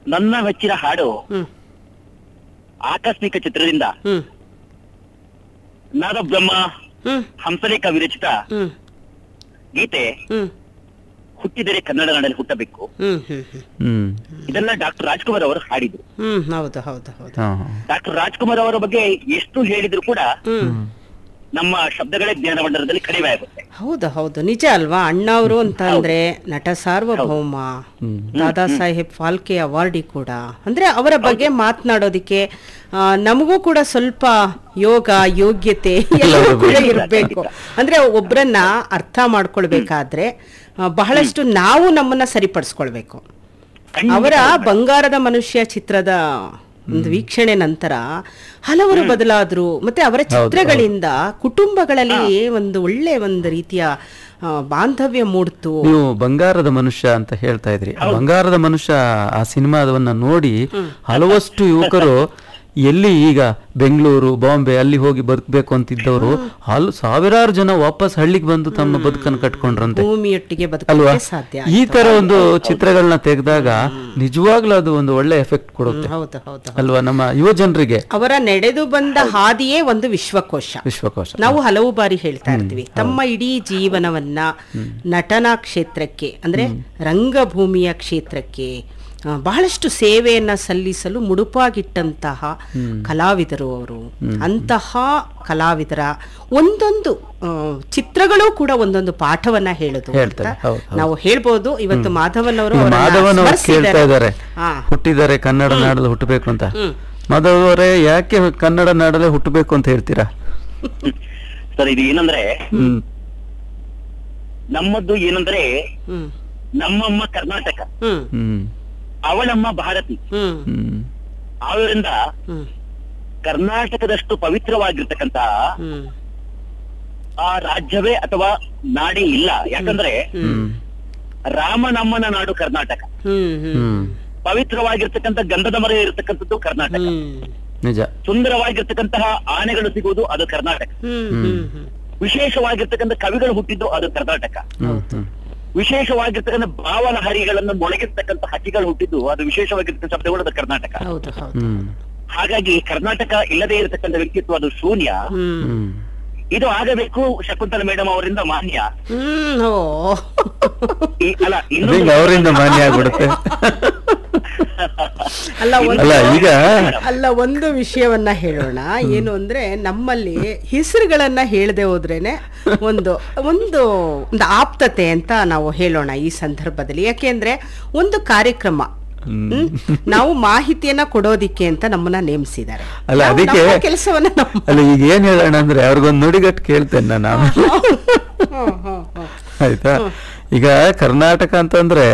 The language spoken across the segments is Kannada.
ನನ್ನ ಮೆಚ್ಚಿನ ಹಾಡು ಹ್ಮ್ ಆಕಸ್ಮಿಕ ಚಿತ್ರದಿಂದ ಹ್ಮ್ ನಾದ ಬ್ರಹ್ಮ ಹ್ಮ್ ಹಂಸಲೇಖ ವಿರಚಿತ ಹ್ಮ್ ಗೀತೆ ಹ್ಮ್ ಹುಟ್ಟಿದರೆ ಕನ್ನಡ ನಾಡಲ್ಲಿ ಹುಟ್ಟಬೇಕು ಹ್ಮ್ ಹ್ಮ್ ಹ್ಮ್ ಹ್ಮ್ ಇದನ್ನ ಡಾಕ್ಟರ್ ರಾಜ್ಕುಮಾರ್ ಅವರು ಹಾಡಿದ್ರು ಹ್ಮ್ ಹೌದು ಹೌದು ಹೌದು ಹಾ ಡಾಕ್ಟರ್ ರಾಜ್ಕುಮಾರ್ ಅವರ ಬಗ್ಗೆ ಎಷ್ಟು ಹೇಳಿದ್ರು ಕೂಡ ಹ್ಮ್ ನಮ್ಮ ಶಬ್ದಗಳೇ ಜ್ಞಾನ ಭಂಡಾರದಲ್ಲಿ ಕಡಿಮೆ ಆಗುತ್ತೆ ಹೌದು ಹೌದು ನಿಜ ಅಲ್ವಾ ಅಣ್ಣವರು ಅಂತ ಅಂದ್ರೆ ನಟ ಸಾರ್ವಭೌಮ ಹ್ಮ್. ದಾದಾ ಸಾಹೇಬ್ ಫಾಲ್ಕೆ ಅವಾರ್ಡಿ ಕೂಡ ಅಂದ್ರೆ ಅವರ ಬಗ್ಗೆ ಮಾತನಾಡೋದಿಕ್ಕೆ ಆ, ನಮಗೂ ಕೂಡ ಸ್ವಲ್ಪ ಯೋಗ ಯೋಗ್ಯತೆ ಎಲ್ಲವೂ ಕೂಡ ಇರಬೇಕು ಅಂದ್ರೆ ಒಬ್ರನ್ನ ಅರ್ಥ ಮಾಡ್ಕೊಳ್ಬೇಕಾದ್ರೆ ಆ, ಬಹಳಷ್ಟು ನಾವು ನಮ್ಮನ್ನ ಸರಿಪಡಿಸ್ಕೊಳ್ಬೇಕು ಅವರ ಬಂಗಾರದ ಮನುಷ್ಯ ಚಿತ್ರದ ಒಂದು ವೀಕ್ಷಣೆ ನಂತರ ಹಲವರು ಬದಲಾದ್ರು ಮತ್ತೆ ಅವರ ಚಿತ್ರಗಳಿಂದ ಕುಟುಂಬಗಳಲ್ಲಿ ಒಂದು ಒಳ್ಳೆ ಒಂದು ರೀತಿಯ ಆ, ಬಾಂಧವ್ಯ ಮೂಡ್ತು ನೀವು ಬಂಗಾರದ ಮನುಷ್ಯ ಅಂತ ಹೇಳ್ತಾ ಇದ್ರಿ ಆ ಬಂಗಾರದ ಮನುಷ್ಯ ಆ ಸಿನಿಮಾದವನ್ನ ನೋಡಿ ಹಲವಷ್ಟು ಯುವಕರು ಎಲ್ಲಿ ಈಗ ಬೆಂಗಳೂರು ಬಾಂಬೆ ಅಲ್ಲಿ ಹೋಗಿ ಬದುಕಬೇಕು ಅಂತಿದ್ದವರು ಹಲ್ ಸಾವಿರಾರು ಜನ ವಾಪಸ್ ಹಳ್ಳಿಗೆ ಬಂದು ತಮ್ಮ ಬದುಕನ್ನು ಕಟ್ಕೊಂಡ್ರಂತೆ ಭೂಮಿಯೊಟ್ಟಿಗೆ ಅಲ್ವಾ ಬದುಕಲಿಕ್ಕೆ ಸಾಧ್ಯ ಈ ತರ ಒಂದು ಚಿತ್ರಗಳನ್ನ ತೆಗೆದಾಗ ನಿಜವಾಗ್ಲೂ ಅದು ಒಂದು ಒಳ್ಳೆ ಎಫೆಕ್ಟ್ ಕೊಡುತ್ತೆ ಹೌದು ಹೌದು ಅಲ್ವಾ ನಮ್ಮ ಯುವ ಜನರಿಗೆ ಅವರ ನಡೆದು ಬಂದ ಹಾದಿಯೇ ಒಂದು ವಿಶ್ವಕೋಶ ವಿಶ್ವಕೋಶ ನಾವು ಹಲವು ಬಾರಿ ಹೇಳ್ತಾ ಇರ್ತೀವಿ ತಮ್ಮ ಇಡೀ ಜೀವನವನ್ನ ನಟನಾ ಕ್ಷೇತ್ರಕ್ಕೆ ಅಂದ್ರೆ ರಂಗಭೂಮಿಯ ಕ್ಷೇತ್ರಕ್ಕೆ ಆ, ಬಹಳಷ್ಟು ಸೇವೆಯನ್ನ ಸಲ್ಲಿಸಲು ಮುಡುಪಾಗಿಟ್ಟಂತಹ ಕಲಾವಿದರು ಅವರು ಅಂತಹ ಕಲಾವಿದರ ಒಂದೊಂದು ಆ, ಚಿತ್ರಗಳು ಕೂಡ ಒಂದೊಂದು ಪಾಠವನ್ನ ಹೇಳುದು ಹೇಳ್ತಾರೆ, ಅಂತ ಹೌದು, ಹೌದು. ನಾವು ಹೇಳ್ಬೋದು ಇವತ್ತು ಮಾಧವನ್ ಅವರು ಈಗ ಅವರನ್ನ ಮಾಧವನ್ ಅವ್ರು ಸ್ಮರಿಸಿದ್ದಾರೆ. ಕೇಳ್ತಾ ಇದ್ದಾರೆ ಹಾ. ಹುಟ್ಟಿದ್ದಾರೆ ಕನ್ನಡ ನಾಡಲ್ಲಿ ಹುಟ್ಟಬೇಕು ಅಂತ ಹ್ಮ್. ಮಾಧವ್ ಅವರೇ ಯಾಕೆ ಕನ್ನಡ ನಾಡಲ್ಲೇ ಹುಟ್ಟಬೇಕು ಅಂತ ಹೇಳ್ತೀರಾ ಸರ್ ಇದು ಏನಂದ್ರೆ ಹ್ಮ್ ನಮ್ಮದ್ದು ಏನಂದ್ರೆ ಹ್ಮ್ ನಮ್ಮಮ್ಮ ಕರ್ನಾಟಕ ಹ್ಮ್ ಹ್ಮ್ ಅವಳಮ್ಮ ಭಾರತಿ ಹ್ಮ್ ಹ್ಮ್ ಅವರಿಂದ ಹ್ಮ್ ಕರ್ನಾಟಕದಷ್ಟು ಪವಿತ್ರವಾಗಿರ್ತಕ್ಕಂತಹ ಹ್ಮ್ ಆ ರಾಜ್ಯವೇ ಅಥವಾ ನಾಡೇ ಇಲ್ಲ ಯಾಕಂದ್ರೆ ಹ್ಮ್ ರಾಮನಮ್ಮನ ನಾಡು ಕರ್ನಾಟಕ ಹ್ಮ್ ಹ್ಮ್ ಹ್ಮ್ ಪವಿತ್ರವಾಗಿರ್ತಕ್ಕಂಥ ಗಂಧದ ಮರ ಇರತಕ್ಕಂಥದ್ದು ಕರ್ನಾಟಕ ಹ್ಮ್ ನಿಜ ಸುಂದರವಾಗಿರ್ತಕ್ಕಂತಹ ಆನೆಗಳು ಸಿಗುವುದು ಅದು ಕರ್ನಾಟಕ ಹ್ಮ್ ಹ್ಮ್ ಹ್ಮ್ ವಿಶೇಷವಾಗಿರ್ತಕ್ಕಂಥ ಕವಿಗಳು ಹುಟ್ಟಿದ್ದು ಅದು ಕರ್ನಾಟಕ ಹ್ಮ್ ಹ್ಮ್ ವಿಶೇಷವಾಗಿರ್ತಕ್ಕಂಥ ಭಾವಲಹರಿಗಳನ್ನು ಮೊಳಗಿರ್ತಕ್ಕಂಥ ಹಕ್ಕಿಗಳು ಹುಟ್ಟಿದ್ದು ಅದು ವಿಶೇಷವಾಗಿರ್ತಕ್ಕಂಥ ಶಬ್ದಗಳು ಅದು ಕರ್ನಾಟಕ ಹೌದು ಹೌದು ಹ್ಮ್ ಹಾಗಾಗಿ ಕರ್ನಾಟಕ ಇಲ್ಲದೆ ಇರತಕ್ಕಂಥ ವ್ಯಕ್ತಿತ್ವ ಅದು ಶೂನ್ಯ ಹ್ಮ್ ಹ್ಮ್ ಇದು ಆಗಬೇಕು ಶಕುಂತಲ ಮೇಡಮ್ ಅವರಿಂದ ಮಾನ್ಯ ಹ್ಮ್ ಓ ಈ- ಅಲ್ಲ ಅದೇ ಇನ್ನೊಂದು ಅವರಿಂದ ಮಾನ್ಯ ಆಗ್ಬಿಡುತ್ತೆ ಅಲ್ಲ ಒಂದು ಅಲ್ಲ ಈಗ ಅಲ್ಲ ಒಂದು ವಿಷಯವನ್ನ ಹೇಳೋಣ ಏನು ಅಂದ್ರೆ ನಮ್ಮಲ್ಲಿ ಹೆಸರುಗಳನ್ನ ಹೇಳದೆ ಹೋದ್ರೇನೆ ಒಂದು ಒಂದು ಒಂದು ಆಪ್ತತೆ ಅಂತ ನಾವು ಹೇಳೋಣ ಈ ಸಂದರ್ಭದಲ್ಲಿ ಯಾಕೆಂದ್ರೆ ಒಂದು ಕಾರ್ಯಕ್ರಮ ಹ್ಮ್, ನಾವು ಮಾಹಿತಿಯನ್ನ ಕೊಡೋದಿಕ್ಕೆ ಅಂತ ನಮ್ಮನ್ನ ನೇಮಿಸಿದ್ದಾರೆ ಅಲ್ಲ ನಾವು ಅದಕ್ಕೆ ನಮ್ಮ ಕೆಲಸವನ್ನ ನಮ್ಮ ಅಲ್ಲ ಈಗ ಏನ್ ಹೇಳೋಣ ಅಂದ್ರೆ ಅವ್ರಿಗೊಂದು ನುಡಿಗಟ್ಟು ಕೇಳ್ತೇನೆ ನಾನು ಆಮೇಲೆ. ಹ್ಮ್, ಹ್ಮ್, ಹ್ಮ್. ಆಯ್ತಾ ಈಗ ಕರ್ನಾಟಕ ಅಂತಂದ್ರೆ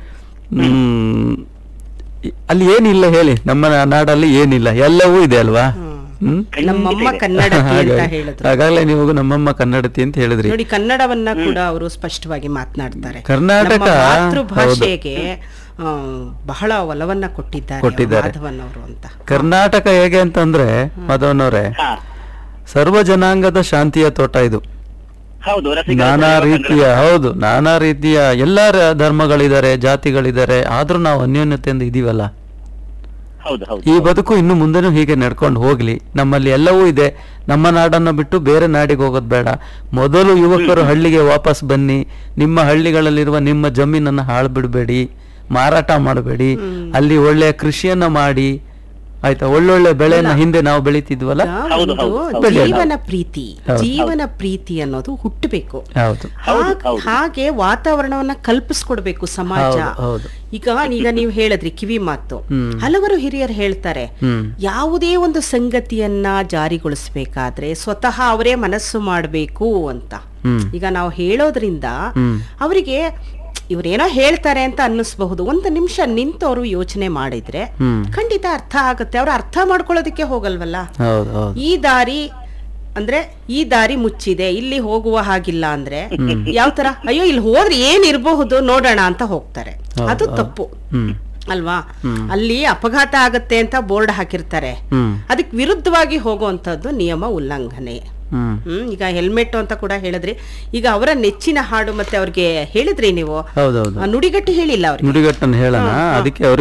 ಹ್ಮ್ ಇ- ಅಲ್ಲಿ ಏನಿಲ್ಲ ಹೇಳಿ ನಮ್ಮ ನಾಡಲ್ಲಿ ಏನಿಲ್ಲ ಎಲ್ಲವೂ ಇದೆ ಅಲ್ವಾ ಹ್ಮ್ ನಮ್ಮಮ್ಮ ಕನ್ನಡತಿ ಅಂತ ಹಾಗಾಗಿ- ಹೇಳಿದ್ರು ಹಾಗಾಗ್ಲೇ ನೀವು ನಮ್ಮಮ್ಮ ಕನ್ನಡತಿ ಅಂತ ಹೇಳಿದ್ರಿ ನೋಡಿ ಕನ್ನಡವನ್ನ ಕೂಡ ಅವರು ಸ್ಪಷ್ಟವಾಗಿ ಮಾತನಾಡ್ತಾರೆ ಕರ್ನಾಟಕ, ನಮ್ಮ ಮಾತೃಭಾಷೆಗೆ ಆ, ಬಹಳ ಒಲವನ್ನ ಕೊಟ್ಟಿದ್ದಾರೆ ಕೊಟ್ಟಿದ್ದಾರೆ. ಮಾಧವನ್ ಅವರು ಅಂತ ಕರ್ನಾಟಕ ಹೇಗೆ ಅಂತಂದ್ರೆ ಮದವನವ್ರೆ ಹಾ ಸರ್ವ ಜನಾಂಗದ ಶಾಂತಿಯ ತೋಟ ಇದು ಹೌದು ರಸಿಕ ನಾನಾ ರೀತಿಯ ಹೌದು ನಾನಾ ರೀತಿಯ ಎಲ್ಲ ಧರ್ಮಗಳಿದ್ದಾರೆ ಜಾತಿಗಳಿದ್ದಾರೆ ಆದ್ರೂ ನಾವು ಅನ್ಯೋನ್ಯತೆಯಿಂದ ಇದೀವಲ್ಲ ಹೌದು ಹೌದು ಈ ಬದುಕು ಇನ್ನು ಮುಂದೆನೂ ಹೀಗೆ ನಡ್ಕೊಂಡು ಹೋಗ್ಲಿ ನಮ್ಮಲ್ಲಿ ಎಲ್ಲವೂ ಇದೆ ನಮ್ಮ ನಾಡನ್ನು ಬಿಟ್ಟು ಬೇರೆ ನಾಡಿಗೆ ಹೋಗೋದು ಬೇಡ ಮೊದಲು ಯುವಕರು ಹಳ್ಳಿಗೆ ವಾಪಸ್ ಬನ್ನಿ ನಿಮ್ಮ ಹಳ್ಳಿಗಳಲ್ಲಿರುವ ನಿಮ್ಮ ಜಮೀನನ್ನು ಹಾಳು ಬಿಡಬೇಡಿ ಮಾರಾಟ ಮಾಡಬೇಡಿ ಅಲ್ಲಿ ಒಳ್ಳೆಯ ಕೃಷಿಯನ್ನ ಮಾಡಿ ಆಯ್ತಾ ಒಳ್ಳೊಳ್ಳೆ ಬೆಳೆಯನ್ನ ಹಿಂದೆ ನಾವು ಬೆಳಿತಿದ್ವಲ್ಲ ಹೌದು, ಒಂದು ಹೌದು, ಹೌದು. ಜೀವನ ಪ್ರೀತಿ ಹೌದು. ಜೀವನ ಪ್ರೀತಿ ಅನ್ನೋದು ಹುಟ್ಟಬೇಕು ಹೌದು ಹೌದು, ಹಾಗ್- ಹೌದು. ಹಾಗೆ ವಾತಾವರಣವನ್ನ ಕಲ್ಪಿಸ್ಕೊಡ್ಬೇಕು ಸಮಾಜ ಹೌದು, ಹೌದು. ಈಗ ಈಗ ನೀವು ಹೇಳಿದ್ರಿ ಕಿವಿ ಮಾತು ಹ್ಮ್. ಹಲವರು ಹಿರಿಯರು ಹೇಳ್ತಾರೆ ಹ್ಮ್ ಯಾವುದೇ ಒಂದು ಸಂಗತಿಯನ್ನ ಜಾರಿಗೊಳಿಸ್ಬೇಕಾದ್ರೆ ಸ್ವತಃ ಅವರೇ ಮನಸ್ಸು ಮಾಡಬೇಕು ಅಂತ ಹ್ಮ್ ಈಗ ನಾವು ಹೇಳೋದ್ರಿಂದ ಹ್ಮ್ ಅವರಿಗೆ ಇವ್ರೇನೋ ಹೇಳ್ತಾರೆ ಅಂತ ಅನ್ನಿಸ್ಬಹುದು ಒಂದು ನಿಮಿಷ ನಿಂತು ಅವರು ಯೋಚನೆ ಮಾಡಿದ್ರೆ ಹ್ಮ್ ಖಂಡಿತ ಅರ್ಥ ಆಗುತ್ತೆ ಅವ್ರು ಅರ್ಥ ಮಾಡ್ಕೊಳ್ಳೋದಕ್ಕೆ ಹೋಗಲ್ವಲ್ಲ ಹೌದು ಹೌದು ಈ ದಾರಿ ಅಂದ್ರೆ ಈ ದಾರಿ ಮುಚ್ಚಿದೆ ಇಲ್ಲಿ ಹೋಗುವ ಹಾಗಿಲ್ಲ ಅಂದ್ರೆ ಯಾವ ತರ ಅಯ್ಯೋ ಇಲ್ಲಿ ಹೋದ್ರೆ ಏನ್ ಇರಬಹುದು ನೋಡೋಣ ಅಂತ ಹೋಗ್ತಾರೆ ಅದು ತಪ್ಪು ಹ್ಮ್ ಅಲ್ವಾ ಅಲ್ಲಿ ಅಪಘಾತ ಆಗತ್ತೆ ಅಂತ ಬೋರ್ಡ್ ಹಾಕಿರ್ತಾರೆ ಹ್ಮ್ ಅದಕ್ಕೆ ವಿರುದ್ಧವಾಗಿ ಹೋಗುವಂತದ್ದು ನಿಯಮ ಉಲ್ಲಂಘನೆ ಹ್ಮ್ ಹ್ಮ್ ಈಗ ಹೆಲ್ಮೆಟ್ ಅಂತ ಕೂಡ ಹೇಳಿದ್ರಿ ಈಗ ಅವರ ನೆಚ್ಚಿನ ಹಾಡು ಮತ್ತೆ ಅವ್ರಿಗೆ ಹೇಳಿದ್ರಿ ನೀವು ಹೌದೌದು ಆ, ನುಡಿಗಟ್ಟು ಹೇಳಿಲ್ಲ ಅವ್ರಿಗೆ ನುಡಿಗಟ್ಟನ್ನು ಹೇಳೋಣ ಅದಕ್ಕೆ ಅವ್ರಿಗೆ